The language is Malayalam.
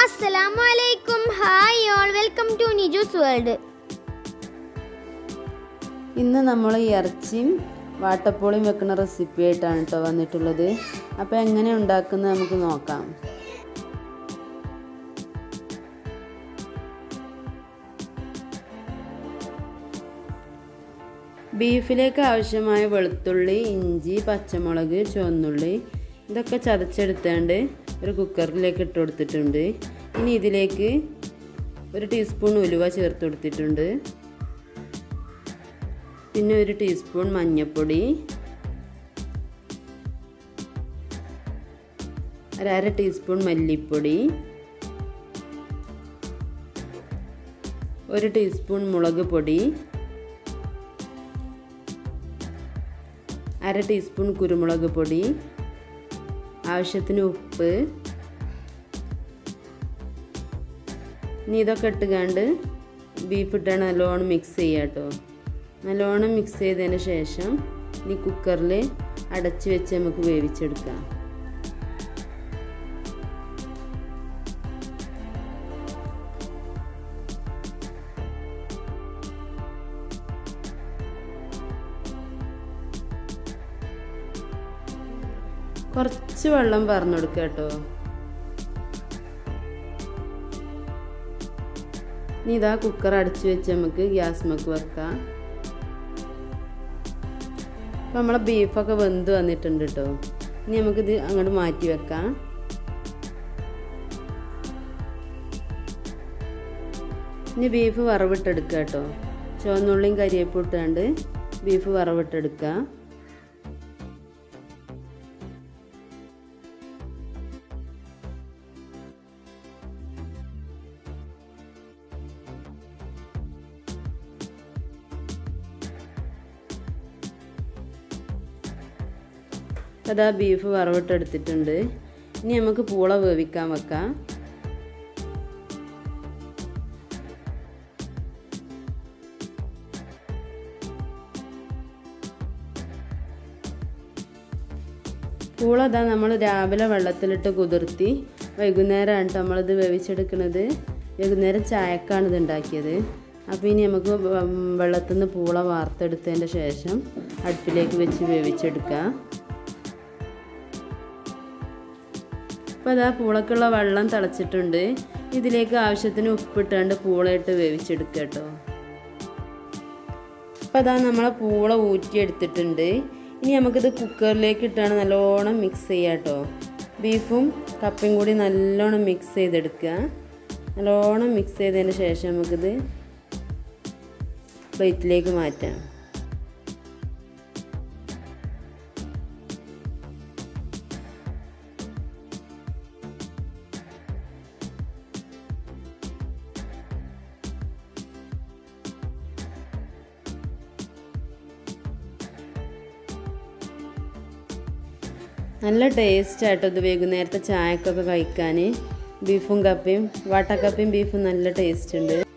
അസ്സലാമു അലൈക്കും hi all welcome to Niju's world ഇന്ന് നമ്മൾ ഇറച്ചിയും വാട്ടപ്പോളിയും വെക്കുന്ന റെസിപ്പി ആയിട്ടാണ് കേട്ടോ വന്നിട്ടുള്ളത് അപ്പോൾ എങ്ങനെ ഉണ്ടാക്കുന്നത് നമുക്ക് നോക്കാം ബീഫിലേക്ക് ആവശ്യമായ വെളുത്തുള്ളി ഇഞ്ചി പച്ചമുളക് ചുവന്നുള്ളി ഇതൊക്കെ ചതച്ചെടുത്താണ്ട് ഒരു കുക്കറിലേക്ക് ഇട്ട് കൊടുത്തിട്ടുണ്ട് ഇനി ഇതിലേക്ക് ഒരു ടീസ്പൂൺ ഉലുവ ചേർത്ത് കൊടുത്തിട്ടുണ്ട് പിന്നെ ഒരു ടീസ്പൂൺ മഞ്ഞൾപ്പൊടി ഒരു അര ടീസ്പൂൺ മല്ലിപ്പൊടി ഒരു ടീസ്പൂൺ മുളക് പൊടി അര ടീസ്പൂൺ കുരുമുളക് പൊടി ആവശ്യത്തിന് ഉപ്പ് ഇനി ഇതൊക്കെ ഇട്ടുകാണ്ട് ബീഫ് ഇട്ടാണ് നല്ലോണം മിക്സ് ചെയ്യുക കേട്ടോ നല്ലോണം മിക്സ് ചെയ്തതിന് ശേഷം ഇനി കുക്കറിൽ അടച്ച് വെച്ച് നമുക്ക് വേവിച്ചെടുക്കാം കുറച്ച് വെള്ളം പറഞ്ഞു കൊടുക്കുക കേട്ടോ ഇനി ഇതാ കുക്കർ അടച്ചു വെച്ച് നമുക്ക് ഗ്യാസ് മക്ക് വെക്കാം അപ്പം നമ്മളെ ബീഫൊക്കെ വെന്ത് വന്നിട്ടുണ്ട് കേട്ടോ ഇനി നമുക്കിത് അങ്ങോട്ട് മാറ്റി വെക്കാം ഇനി ബീഫ് വറവിട്ടെടുക്കുക കേട്ടോ ചുവന്നുള്ളിയും കരിയേപ്പും ഇട്ടാണ്ട് ബീഫ് വറവിട്ടെടുക്കുക അതാ ബീഫ് വറവിട്ടെടുത്തിട്ടുണ്ട് ഇനി നമുക്ക് പൂള വേവിക്കാൻ വെക്കാം പൂള അതാ നമ്മൾ രാവിലെ വെള്ളത്തിലിട്ട് കുതിർത്തി വൈകുന്നേരമാണ് കേട്ടോ നമ്മളിത് വേവിച്ചെടുക്കുന്നത് വൈകുന്നേരം ചായക്കാണ് ഇത് ഉണ്ടാക്കിയത് അപ്പോൾ ഇനി നമുക്ക് വെള്ളത്തിൽ നിന്ന് പൂള വാർത്തെടുത്തതിൻ്റെ ശേഷം അടുപ്പിലേക്ക് വെച്ച് വേവിച്ചെടുക്കാം അപ്പോൾ അതാ പൂളക്കുള്ള വെള്ളം തിളച്ചിട്ടുണ്ട് ഇതിലേക്ക് ആവശ്യത്തിന് ഉപ്പിട്ടാണ്ട് പൂളയിട്ട് വേവിച്ചെടുക്കുക കേട്ടോ അപ്പോൾ അതാ നമ്മളെ പൂള ഊറ്റിയെടുത്തിട്ടുണ്ട് ഇനി നമുക്കിത് കുക്കറിലേക്ക് ഇട്ടാണ് നല്ലോണം മിക്സ് ചെയ്യാം കേട്ടോ ബീഫും കപ്പയും കൂടി നല്ലോണം മിക്സ് ചെയ്തെടുക്കുക നല്ലോണം മിക്സ് ചെയ്തതിന് ശേഷം നമുക്കിത് പ്ലേറ്റിലേക്ക് മാറ്റാം നല്ല ടേസ്റ്റ് ആട്ടോ ഇത് വൈകുന്നേരത്തെ ചായക്കൊക്കെ കഴിക്കാൻ ബീഫും കപ്പയും വാട്ടക്കപ്പയും ബീഫും നല്ല ടേസ്റ്റ് ഉണ്ട്